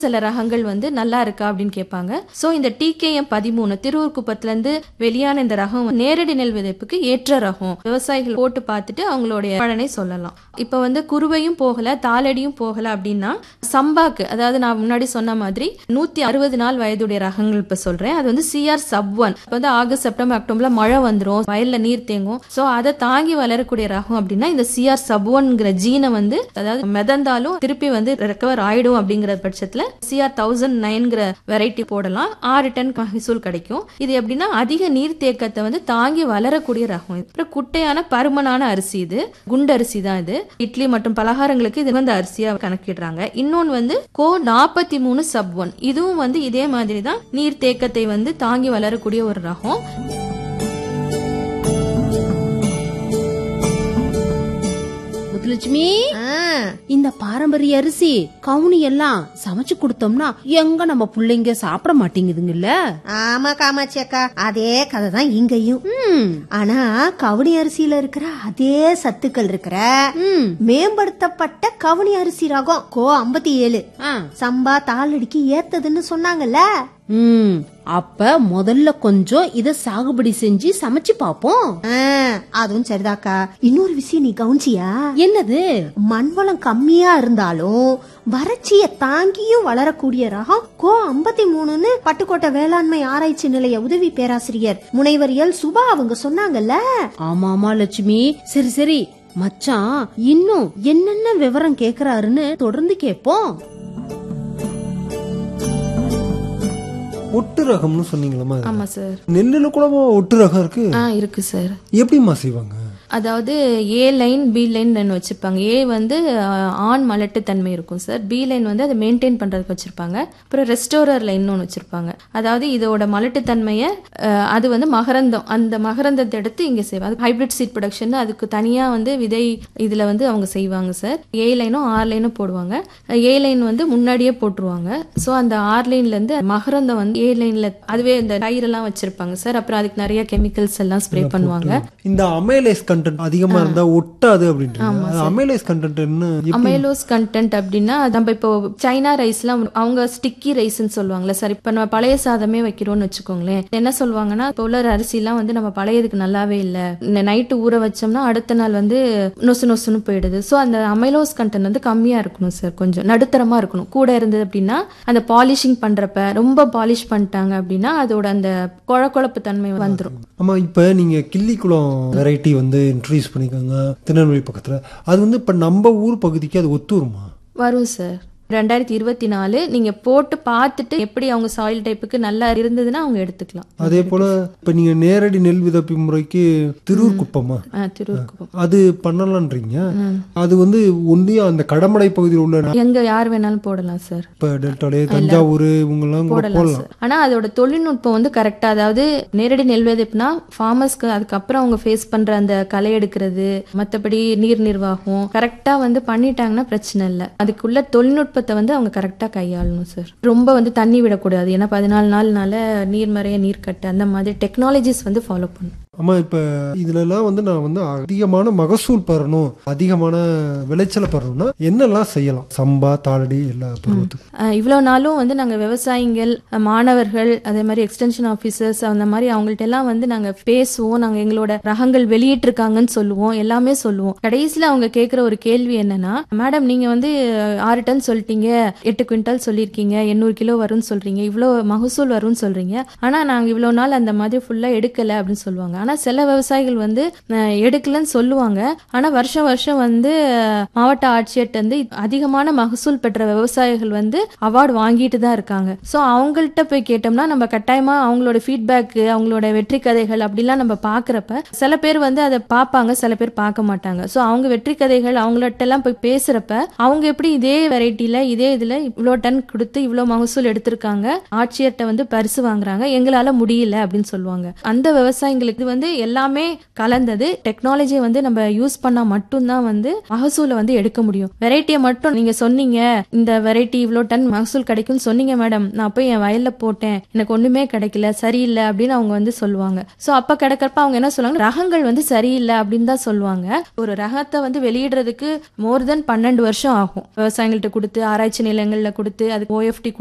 சில ரகங்கள் வந்து நல்லா இருக்கா அப்படின்னு கேட்பாங்க சோ இந்த டிகேஎம் பதிமூணு திருவூர் குப்பத்துல இருந்து வெளியான இந்த ரகம் வந்து நேரடி நெல் விதைப்புக்கு ஏற்ற ரகம் விவசாயிகள் போட்டு பார்த்துட்டு அவங்களுடைய பலனை சொல்லலாம் இப்ப வந்து குருவையும் போகல தாளடியும் போகல அப்படின்னா சம்பாக்கு அதாவது நான் முன்னாடி சொன்ன மாதிரி நூத்தி அறுபது நாள் வயதுடைய ரகங்கள் இப்ப சொல்றேன் அது வந்து சிஆர் சப் ஒன் இப்ப வந்து ஆகஸ்ட் செப்டம்பர் அக்டோபர்ல மழை வந்துரும் வயல்ல நீர் தேங்கும் சோ அதை தாங்கி வளரக்கூடிய ரகம் அப்படின்னா இந்த சிஆர் சப் ஒன்ங்கிற ஜீனை வந்து அதாவது மிதந்தாலும் திருப்பி வந்து ரெக்கவர் ஆயிடும் அப்படிங்கிற பட்சத்துல சிஆர் தௌசண்ட் நைன்கிற வெரைட்டி போடலாம் ஆறு டன் மகசூல் கிடைக்கும் இது எப்படின்னா அதிக நீர் தேக்கத்தை வந்து தாங்கி வளரக்கூடிய ரகம் இது. அப்புறம் குட்டையான பருமனான அரிசி இது குண்டு அரிசி தான் இது இட்லி மற்றும் பலகாரங்களுக்கு இது வந்து அரிசியா கணக்கிடுறாங்க இன்னொன்னு வந்து கோ நாற்பத்தி மூணு சப் ஒன் இதுவும் வந்து இதே மாதிரி தான் நீர் தேக்கத்தை வந்து தாங்கி வளரக்கூடிய ஒரு ரகம் முத்துலட்சுமி ஆ, இந்த பாரம்பரிய அரிசி கவுனி எல்லாம் சமைச்சு கொடுத்தோம்னா எங்க நம்ம புள்ளைங்க சாப்பிட மாட்டேங்குதுங்கல்ல ஆமா காமாட்சி அக்கா அதே கதை தான் இங்கேயும் ம், ஆனா கவுனி அரிசியில இருக்கிற அதே சத்துக்கள் இருக்கிற ம், மேம்படுத்தப்பட்ட கவுனி அரிசி ரகம் கோ ஐம்பத்தி ஏழு ஆ, சம்பா தாளடிக்கு ஏத்ததுன்னு சொன்னாங்கல்ல ம். அப்ப முதல்ல கொஞ்சம் இத சாகுபடி செஞ்சு சமைச்சு பாப்போம் ஆ, அதுவும் சரிதாக்கா இன்னொரு விஷயம் நீ கவுனிச்சியா என்னது மண்வளம் கம்மியா இருந்தாலும் வறட்சிய தாங்கியும் வளரக்கூடிய ரகம் கோ ஐம்பத்தி மூணுன்னு பட்டுக்கோட்டை வேளாண்மை ஆராய்ச்சி நிலைய உதவி பேராசிரியர் முனைவர் எல் சுபா அவங்க சொன்னாங்கல்ல ஆமா ஆமா லட்சுமி சரி சரி மச்சான் இன்னும் என்னென்ன விவரம் கேக்குறாருன்னு தொடர்ந்து கேப்போம் ஒட்டு ரகம்னு சொன்னீங்களா ஆமா சார் நெல்லுல கூட ஒட்டு ரகம் இருக்கு ஆ இருக்கு சார் எப்படிம்மா செய்வாங்க அதாவது ஏ லைன் பி லைன் வச்சிருப்பாங்க ஏ வந்து அஹ், ஆண் மலட்டு தன்மை இருக்கும் சார் பி லைன் வந்து அதை மெயின்டைன் பண்றதுக்கு வச்சிருப்பாங்க அப்புறம் ரெஸ்டோரர் லைன் ஒன்று வச்சிருப்பாங்க அதாவது இதோட மலட்டு தன்மையை அஹ், அது வந்து மகரந்தம் அந்த மகரந்தத்தை எடுத்து இங்க செய்வாங்க ஹைபிரிட் சீட் ப்ரொடக்ஷன் அதுக்கு தனியா வந்து விதை இதுல வந்து அவங்க செய்வாங்க சார் ஏ லைனும் ஆர் லைனும் போடுவாங்க ஏ லைன் வந்து முன்னாடியே போட்டுருவாங்க ஸோ அந்த ஆர் லைன்ல இருந்து மகரந்தம் வந்து ஏ லைன்ல அதுவே இந்த டயரெல்லாம் வச்சிருப்பாங்க சார் அப்புறம் அதுக்கு நிறைய கெமிக்கல்ஸ் எல்லாம் ஸ்ப்ரே பண்ணுவாங்க இந்த அமைலேஸ் கண்டென்ட் அதிகமா இருந்தா ஒட்டாது அப்படின்ட்டு அமைலேஸ் கண்டென்ட் என்ன எப்படி? அமைலோஸ் கண்டென்ட் அப்படின்னா நம்ம இப்போ சைனா ரைஸ்லாம் அவங்க ஸ்டிக்கி ரைஸ்ன்னு சொல்லுவாங்கல்ல சார் இப்போ நம்ம பழைய சாதமே வைக்கிறோம்னு வச்சுக்கோங்களேன் என்ன சொல்லுவாங்கன்னா இப்போ உள்ள அரிசிலாம் வந்து நம்ம பழையதுக்கு நல்லாவே இல்லை இந்த நைட்டு ஊற வச்சோம்னா அடுத்த நாள் வந்து நொசு நொசுன்னு போயிடுது ஸோ அந்த அமைலோஸ் கண்டென்ட் வந்து கம்மியா இருக்கணும் சார் கொஞ்சம் நடுத்தரமா இருக்கணும் கூட இருந்தது அப்படின்னா அந்த பாலிஷிங் பண்றப்ப ரொம்ப பாலிஷ் பண்ணிட்டாங்க அப்படின்னா அதோட அந்த குழக்குழப்பு தன்மை வந்துடும் ஆமா இப்ப நீங்க கிள்ளிக்குளம் வெரைட்டி வந்து இன்ட்ரடியூஸ் பண்ணிருக்காங்க திருநெல்வேலி பக்கத்துல அது வந்து இப்ப நம்ம ஊர் பகுதிக்கு அது ஒத்து வருமா வரும் சார் ரெண்டாயிரத்தி இருபத்தி நாலு நீங்க போட்டு பார்த்துட்டு எப்படி அவங்க சாயில் டைப்புக்கு நல்லா இருந்ததுன்னா அவங்க எடுத்துக்கலாம் அதே போல இப்ப நீங்க நேரடி நெல் விதப்பு முறைக்கு திருவூர் குப்பமா ஆ, திருவூர்குப்பம் அது பண்ணலான்றீங்க அது வந்து ஒன்றியும் அந்த கடமடை பகுதியில் உள்ள எங்க யார் வேணாலும் போடலாம் சார் இப்ப டெல்டாலே தஞ்சாவூர் இவங்கெல்லாம் கூட போடலாம் போடலாம் சார் ஆனா அதோட தொழில்நுட்பம் வந்து கரெக்டா அதாவது நேரடி நெல் விதைப்புனா ஃபார்மர்ஸ்க்கு அதுக்கப்புறம் அவங்க ஃபேஸ் பண்ற அந்த களை எடுக்கிறது மத்தபடி நீர் நிர்வாகம் கரெக்டா வந்து பண்ணிட்டாங்கன்னா பிரச்சனை இல்லை அதுக்குள்ள தொழில்நுட்பத்தை வந்து அவங்க கரெக்டா கையாளணும் சார் ரொம்ப வந்து தண்ணி விடக்கூடாது ஏன்னா பதினாலு நாள்னால நீர்மறைய நீர்க்கட்டு அந்த மாதிரி டெக்னாலஜிஸ் வந்து ஃபாலோ பண்ணும் ஆமா இப்ப இதுல எல்லாம் வந்து நான் வந்து அதிகமான மகசூல் பெறணும் அதிகமான விளைச்சலை பெறணும்னா என்னெல்லாம் செய்யலாம் சம்பா தாளடி எல்லா பருவத்துக்கும் அஹ் இவ்வளோ நாளும் வந்து நாங்கள் விவசாயிகள் அஹ் மாணவர்கள் அதே மாதிரி எக்ஸ்டென்ஷன் ஆஃபீஸர்ஸ் அந்த மாதிரி அவங்கள்ட்ட எல்லாம் வந்து நாங்கள் பேசுவோம் நாங்கள் எங்களோட ரகங்கள் வெளியிட்டிருக்காங்கன்னு சொல்லுவோம் எல்லாமே சொல்லுவோம் கடைசியில் அவங்க கேட்குற ஒரு கேள்வி என்னன்னா மேடம் நீங்கள் வந்து அஹ், ஆறு டன் சொல்லிட்டீங்க எட்டு குவிண்டால் சொல்லியிருக்கீங்க எண்ணூறு கிலோ வரும்னு சொல்றீங்க இவ்வளோ மகசூல் வரும்னு சொல்றீங்க ஆனால் நாங்கள் இவ்வளோ நாள் அந்த மாதிரி ஃபுல்லாக எடுக்கலை அப்படின்னு சொல்லுவாங்க ஆனால் சில விவசாயிகள் வந்து அஹ், எடுக்கலன்னு சொல்லுவாங்க ஆனால் வருஷம் வருஷம் வந்து அஹ், மாவட்ட ஆட்சியர்கிட்ட வந்து அதிகமான மகசூல் பெற்ற விவசாயிகள் வந்து அவார்டு வாங்கிட்டு தான் இருக்காங்க ஸோ அவங்கள்ட்ட போய் கேட்டோம்னா நம்ம கட்டாயமா அவங்களோட ஃபீட்பேக் அவங்களோட வெற்றி கதைகள் அப்படிலாம் நம்ம பார்க்குறப்ப சில பேர் வந்து அதை பார்ப்பாங்க சில பேர் பார்க்க மாட்டாங்க ஸோ அவங்க வெற்றி கதைகள் அவங்கள்ட்ட எல்லாம் போய் பேசுறப்ப அவங்க எப்படி இதே வெரைட்டில இதே இதுல இவ்வளோ டன் கொடுத்து இவ்வளோ மகசூல் எடுத்திருக்காங்க ஆட்சியர்கிட்ட வந்து பரிசு வாங்குறாங்க எங்களால முடியல அப்படின்னு சொல்லுவாங்க அந்த விவசாயிங்களுக்கு வந்து எல்லாமே கலந்தது டெக்னாலஜியை வந்து நம்ம யூஸ் பண்ணா மட்டும்தான் வந்து மகசூலை வந்து எடுக்க முடியும் வெரைட்டியை மட்டும் நீங்க சொன்னீங்க இந்த வெரைட்டி இவ்வளோ டன் மகசூல் கிடைக்கும்னு சொன்னீங்க மேடம் நான் போய் என் வயல்ல போட்டேன் எனக்கு ஒண்ணுமே கிடைக்கல சரியில்லை அப்படின்னு அவங்க வந்து சொல்லுவாங்க சோ அப்ப கிடைக்கிறப்ப அவங்க என்ன சொல்லுவாங்க ரகங்கள் வந்து சரியில்லை அப்படின்னு தான் சொல்லுவாங்க ஒரு ரகத்தை வந்து வெளியிடுறதுக்கு மோர் தென் பன்னெண்டு வருஷம் ஆகும் விவசாயிகள்கிட்ட கொடுத்து ஆராய்ச்சி நிலையங்கள்ல கொடுத்து அதுக்கு ஓஎஃப்டி